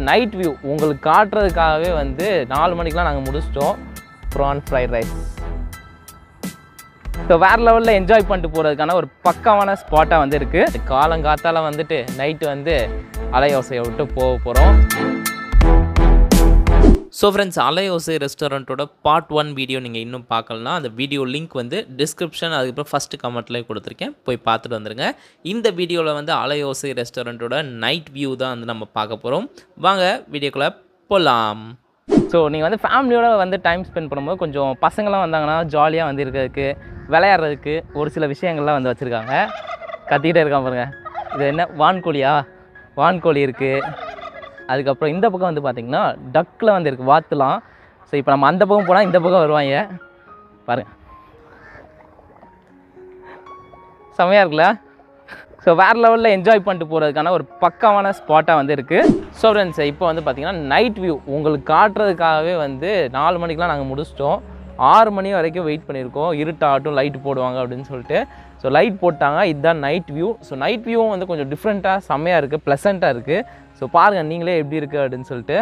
night view உங்களுக்கு காட்டுறதுக்காகவே வந்து நாலு மணிக்கெலாம் நாங்கள் முடிச்சிட்டோம் ப்ரான் ஃப்ரைட் ரைஸ் ஸோ வேறு லெவலில் என்ஜாய் பண்ணிட்டு போகிறதுக்கான ஒரு பக்கமான ஸ்பாட்டாக வந்து இருக்குது காலங்காத்தால வந்துட்டு நைட்டு வந்து அலையோசையை விட்டு போக போகிறோம் ஸோ ஃப்ரெண்ட்ஸ் அலையோசை ரெஸ்டாரண்ட்டோட பார்ட் ஒன் வீடியோ நீங்கள் இன்னும் பார்க்கலனா அந்த வீடியோ லிங்க் வந்து டிஸ்கிரிப்ஷன் அதுக்கப்புறம் ஃபஸ்ட்டு கமெண்ட்லேயே கொடுத்துருக்கேன் போய் பார்த்துட்டு வந்துருங்க இந்த வீடியோவில் வந்து அலையோசை ரெஸ்டாரண்ட்டோட நைட் வியூ தான் வந்து நம்ம பார்க்க போகிறோம் வாங்க வீடியோக்குள்ளே போகலாம் ஸோ நீங்கள் வந்து ஃபேமிலியோட வந்து டைம் ஸ்பெண்ட் பண்ணும்போது கொஞ்சம் பசங்களாம் வந்தாங்கன்னா ஜாலியாக வந்து இருக்கிறதுக்கு விளையாடுறதுக்கு ஒரு சில விஷயங்கள்லாம் வந்து வச்சுருக்காங்க கத்திக்கிட்டே இருக்கான் பாருங்க இது என்ன வான்கோழியா வான்கோழி இருக்குது அதுக்கப்புறம் இந்த பக்கம் வந்து பார்த்திங்கன்னா டக்கில் வந்து இருக்குது வாத்துலாம் ஸோ இப்போ நம்ம அந்த பக்கம் போனால் இந்த பக்கம் வருவாங்க பாருங்க செம்மையாக இருக்குல்ல ஸோ வேறு லெவலில் என்ஜாய் பண்ணிட்டு போகிறதுக்கான ஒரு பக்கமான ஸ்பாட்டாக வந்து இருக்குது ஸோ ஃப்ரெண்ட்ஸ் இப்போ வந்து பார்த்திங்கன்னா நைட் வியூ உங்களுக்கு காட்டுறதுக்காகவே வந்து நாலு மணிக்கெலாம் நாங்கள் முடிச்சிட்டோம் ஆறு மணி வரைக்கும் வெயிட் பண்ணியிருக்கோம் இருட்டாகட்டும் லைட் போடுவாங்க அப்படின்னு சொல்லிட்டு ஸோ லைட் போட்டாங்க இதுதான் நைட் வியூ ஸோ நைட் வியூவும் வந்து கொஞ்சம் டிஃப்ரெண்ட்டாக செம்மையாக இருக்குது ப்ளசண்ட்டாக இருக்குது ஸோ பாருங்கள் நீங்களே எப்படி இருக்குது அப்படின்னு சொல்லிட்டு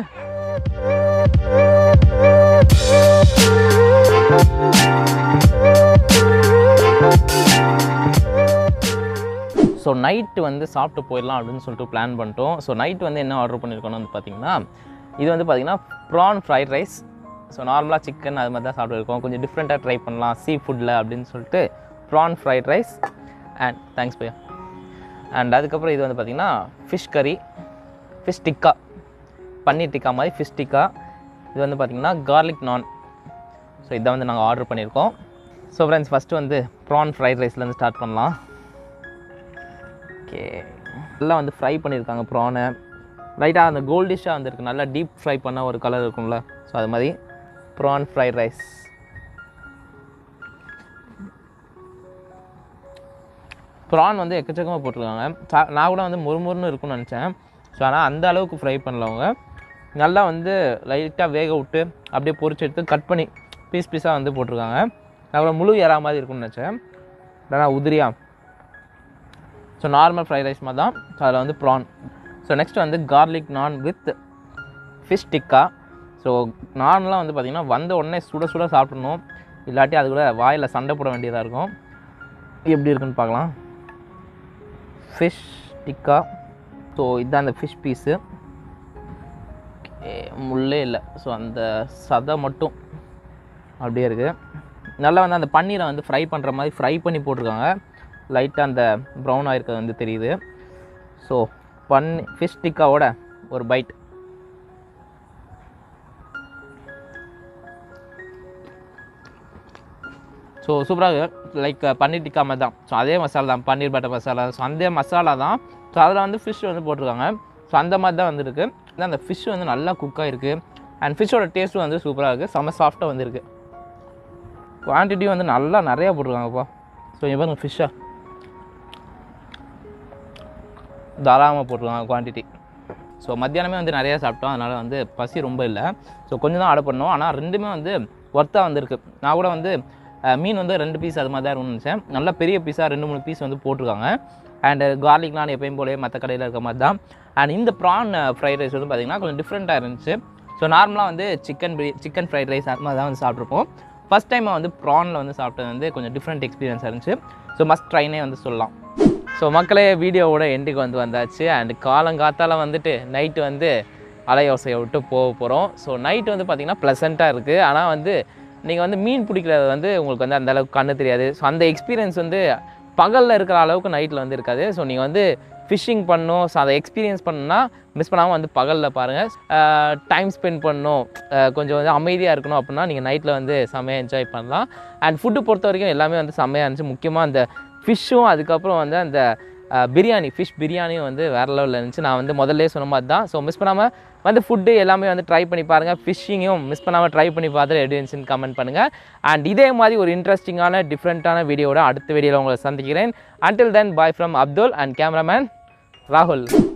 ஸோ நைட்டு வந்து சாப்பிட்டு போயிடலாம் அப்படின்னு சொல்லிட்டு பிளான் பண்ணிட்டோம் ஸோ நைட் வந்து என்ன ஆர்டர் பண்ணியிருக்கோம்னு வந்து பார்த்தீங்கன்னா இது வந்து பார்த்திங்கன்னா ப்ரான் ஃப்ரைட் ரைஸ் ஸோ நார்மலாக சிக்கன் அது மாதிரி தான் சாப்பிட்டுருக்கோம் கொஞ்சம் டிஃப்ரெண்ட்டாக ட்ரை பண்ணலாம் சீ ஃபுட்டில் அப்படின்னு சொல்லிட்டு prawn fried rice and thanks பையா அண்ட் அதுக்கப்புறம் இது வந்து பார்த்திங்கன்னா ஃபிஷ் கறி ஃபிஷ் டிக்கா பன்னீர் டிக்கா மாதிரி ஃபிஷ் டிக்கா இது வந்து பார்த்திங்கன்னா கார்லிக் நான் ஸோ இதை வந்து நாங்கள் ஆர்டர் பண்ணியிருக்கோம் ஸோ ஃப்ரெண்ட்ஸ் ஃபஸ்ட்டு வந்து ப்ரான் ஃப்ரைட் ரைஸ்லேருந்து ஸ்டார்ட் பண்ணலாம் ஓகே நல்லா வந்து ஃப்ரை பண்ணியிருக்காங்க ப்ரானை லைட்டாக அந்த கோல்டிஷாக வந்துருக்கு நல்லா டீப் ஃப்ரை பண்ண ஒரு கலர் இருக்கும்ல ஸோ அது மாதிரி ப்ரான் ஃப்ரைட் ரைஸ் ப்ரான் வந்து எக்கச்சக்கமாக போட்டிருக்காங்க சா- நான் கூட வந்து முறுமுறுன்னு இருக்கும்னு நினச்சேன் ஸோ ஆனால் அந்த அளவுக்கு ஃப்ரை பண்ணல அவங்க நல்லா வந்து லைட்டாக வேக விட்டு அப்படியே பொரிச்சு எடுத்து கட் பண்ணி பீஸ் பீஸாக வந்து போட்டிருக்காங்க நான் கூட முழு எறா மாதிரி இருக்கும்னு நினச்சேன் ஆனால் உதிரியா ஸோ நார்மல் ஃப்ரைட் ரைஸ் மாதிரி தான் ஸோ அதில் வந்து ப்ரான் ஸோ நெக்ஸ்ட் வந்து garlic naan with fish tikka so நார்மலாக வந்து பார்த்திங்கன்னா வந்த உடனே சுட சுட சாப்பிடணும் இல்லாட்டி அது கூட வாயில் சண்டை போட வேண்டியதாக இருக்கும் எப்படி இருக்குன்னு பார்க்கலாம் ஃபிஷ் டிக்கா ஸோ இதுதான் அந்த ஃபிஷ் பீஸு முள்ளே இல்லை ஸோ அந்த சதை மட்டும் அப்படியே இருக்குது நல்லா வந்து அந்த பன்னீரை வந்து ஃப்ரை பண்ணுற மாதிரி ஃப்ரை பண்ணி போட்டிருக்காங்க லைட்டாக அந்த ப்ரௌன் ஆயிருக்கிறது வந்து தெரியுது ஸோ பன்னி ஃபிஷ் டிக்காவோட ஒரு பைட் ஸோ சூப்பராக லைக் பன்னீர் டிக்கா மாதிரி தான் ஸோ அதே மசாலா தான் பன்னீர் பட்டர் மசாலா ஸோ அந்த மசாலா தான் ஸோ அதில் வந்து ஃபிஷ் வந்து போட்டிருக்காங்க ஸோ அந்த மாதிரி தான் வந்துருக்கு அந்த ஃபிஷ் வந்து நல்லா குக்காக இருக்குது அண்ட் ஃபிஷ்ஷோட டேஸ்ட்டும் வந்து சூப்பராக இருக்குது செம்ம சாஃப்டாக வந்துருக்கு குவான்டிட்டியும் வந்து நல்லா நிறையா போட்டிருக்காங்கப்பா ஸோ இங்கே பாருங்க ஃபிஷ்ஷாக தாராளமாக போட்டிருக்காங்க குவான்டிட்டி ஸோ மத்தியானமே வந்து நிறையா சாப்பிட்டோம் அதனால் வந்து பசி ரொம்ப இல்லை ஸோ கொஞ்சம் தான் ஆர்டர் பண்ணோம் ஆனால் ரெண்டுமே வந்து ஒர்த்தாக வந்திருக்கு நான் கூட வந்து அஹ், மீன் வந்து ரெண்டு பீஸ் அது மாதிரி தான் இருக்கும்னு நினச்சேன் நல்லா பெரிய பீஸாக ரெண்டு மூணு பீஸ் வந்து போட்டிருக்காங்க அண்டு கார்லிக் நான் எப்பயும் போலே மற்ற கடையில் இருக்க மாதிரி தான் அண்ட் இந்த ப்ரான் ஃப்ரைட் ரைஸ் வந்து பார்த்திங்கன்னா கொஞ்சம் டிஃப்ரெண்ட்டாக இருந்துச்சு ஸோ நார்மலாக வந்து சிக்கன் பிரி சிக்கன் ஃப்ரைட் ரைஸ் அது மாதிரி தான் வந்து சாப்பிட்ருப்போம் ஃபஸ்ட் டைம் வந்து ப்ரானில் வந்து சாப்பிட்டது வந்து கொஞ்சம் டிஃப்ரெண்ட் எக்ஸ்பீரியன்ஸாக இருந்துச்சு ஸோ மஸ்ட் ட்ரைனே வந்து சொல்லலாம் ஸோ மக்களே வீடியோவோட எண்டுக்கு வந்து வந்தாச்சு அண்ட் காலங்காத்தால வந்துட்டு நைட்டு வந்து அலையோசையை விட்டு போக போகிறோம் ஸோ நைட்டு வந்து பார்த்திங்கன்னா ப்ளசண்ட்டாக இருக்குது ஆனால் வந்து நீங்கள் வந்து மீன் பிடிக்கிறது வந்து உங்களுக்கு வந்து அந்த அளவுக்கு கண்ணு தெரியாது ஸோ அந்த எக்ஸ்பீரியன்ஸ் வந்து பகலில் இருக்கிற அளவுக்கு நைட்டில் வந்து இருக்காது ஸோ நீங்கள் வந்து ஃபிஷ்ஷிங் பண்ணணும் ஸோ அதை எக்ஸ்பீரியன்ஸ் பண்ணணும்னா மிஸ் பண்ணாமல் வந்து பகலில் பாருங்கள் டைம் ஸ்பெண்ட் பண்ணணும் அஹ் கொஞ்சம் வந்து அமைதியாக இருக்கணும் அப்படின்னா நீங்கள் நைட்டில் வந்து செம்மையாக என்ஜாய் பண்ணலாம் அண்ட் ஃபுட்டு பொறுத்த வரைக்கும் எல்லாமே வந்து செம்மையாக இருந்துச்சு முக்கியமாக அந்த ஃபிஷ்ஷும் அதுக்கப்புறம் வந்து அந்த அஹ், பிரியாணி ஃபிஷ் பிரியாணியும் வந்து வேறு லெவலில் இருந்துச்சு நான் வந்து முதல்ல சொன்ன மாதிரி தான் ஸோ மிஸ் பண்ணாமல் வந்து ஃபுட்டு எல்லாமே வந்து ட்ரை பண்ணி பாருங்கள் ஃபிஷ்ஷிங்கும் மிஸ் பண்ணாமல் ட்ரை பண்ணி பார்த்துட்டு எப்படி இருந்துச்சுன்னு கமெண்ட் பண்ணுங்கள் அண்ட் இதே மாதிரி ஒரு இன்ட்ரெஸ்டிங்கான டிஃப்ரெண்ட்டான வீடியோட அடுத்த வீடியோவில் உங்களை சந்திக்கிறேன் until then bye from Abdul and cameraman ராகுல்